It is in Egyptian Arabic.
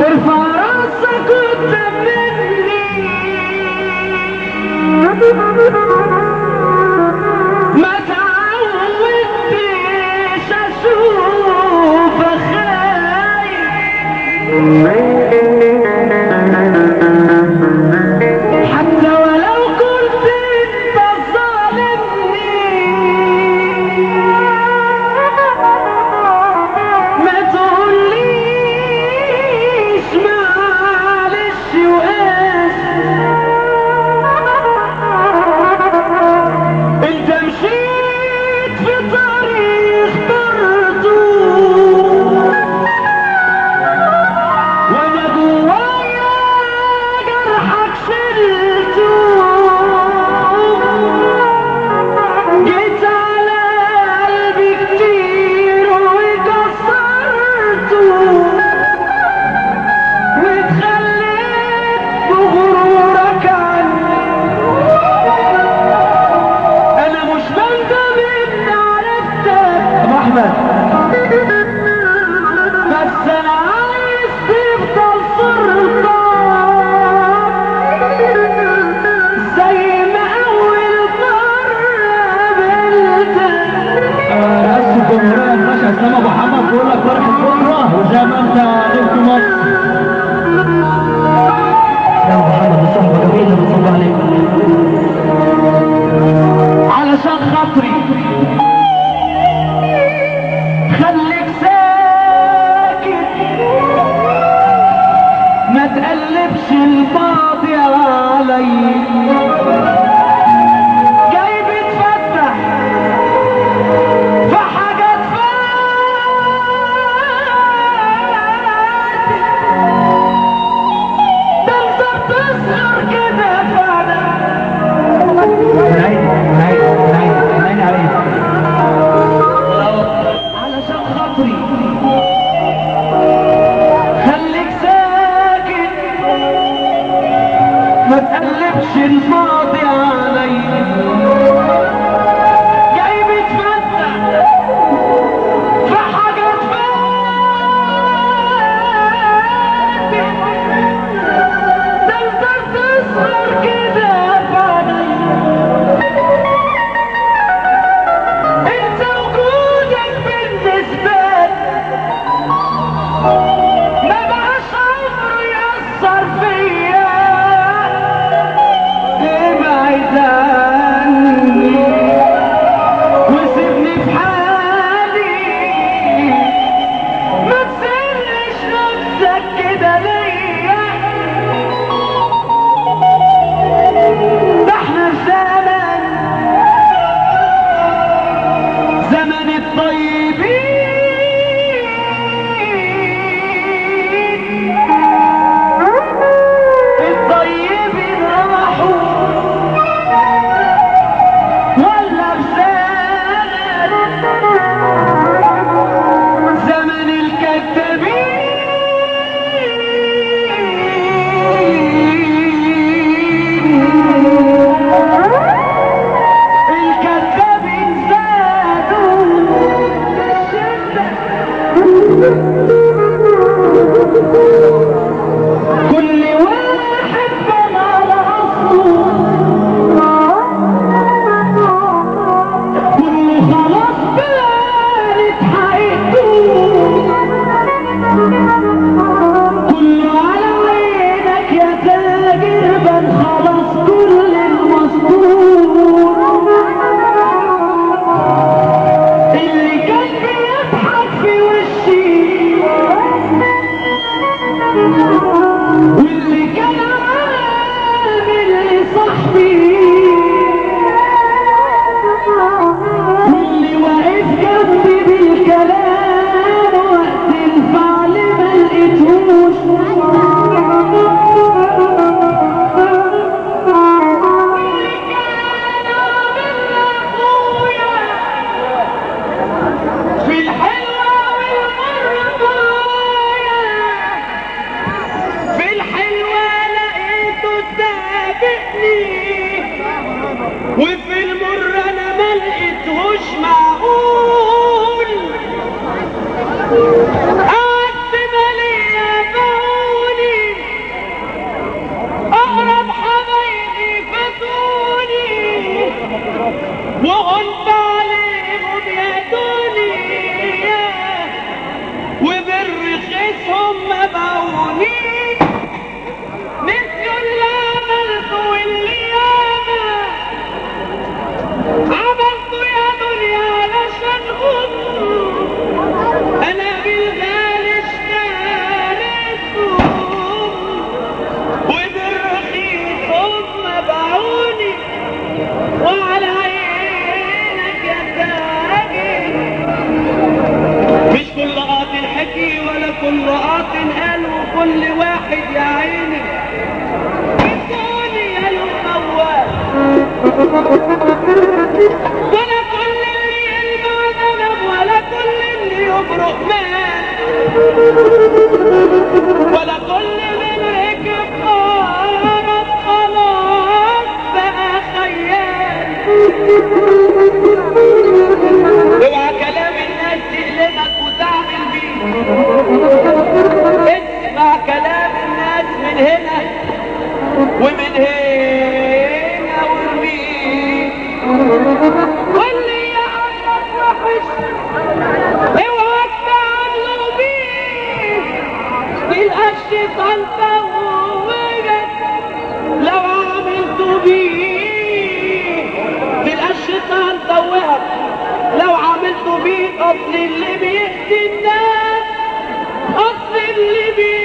ارفع راسك قدام مني ما تعودتش اشوفك خايف حتى ولو كنت انت ظالمني ما تقوليش معلش واسف انت مشيت في طريق برضو وانا جوايا جرحك شلته جيت على قلبي كتير وكسرته واتخليت بغرورك عني انا مش بندم اني عرفتك ابو احمد بس انا عايز تفضل صرتك زي ما اول مرة قابلتك رئاسة الجمهورية الباشا اسلام ابو محمد بيقول لك فرحة بكرة وزي ما انت نجم مصر يا محمد الصحبة جميلة بتصب عليك علشان خاطري خليك ساكت ما تقلبش الماضي علي جاي بتفتح في حاجات فاتت ده انت بتسهر كده فعلا نعيد نعيد نعيد نعيد عليك علشان خاطري خليك ساكت ما تقلبش الماضي علي جاي بتفتح في حاجات فاتت ده انت بتسهر كده فعلا انت وجودك بالنسبة لي ما بقاش عمره يأثر فيا ابعد عني وسيبني في حالي ما تسلش نفسك كده ليا ده احنا في زمن زمن الطيبين الطيبين راحوا ولا في زمن زمن الكذابين الكذابين زادوا كل واحد بنى على اصله كله خلاص بانت حقيقته كله على عينك يا تاجر بان خلاص كل المستور اللي كان بيضحك في وشي واللي كان عامل صاحبي واللي واقف جنبي بالكلام وقت الفعل ما لقيتهوش واللي كان عامل اخويا في الحلوة والمرة معايا في الحلوة لقيته سابقني وفي المر انا ما لقيتهوش معقول قعدت مالية بقول كل واحد يا عيني الدنيا يموال ولا كل اللي يلمع ذنب ولا كل اللي يبرق مال ولا كل من ركب قارب خلاص بقى خيال اوعى كلام الناس تقلبك وتعمل بيه اسمع كلام الناس من هنا ومن هنا وارميه واللي يعملك وحش اوعى تعمله بيه تلقى الشيطان فوقك لو عملته بيه تلقى الشيطان فوقك لو عملته بيه اصل اللي بيأذي الناس اصل اللي بيأذي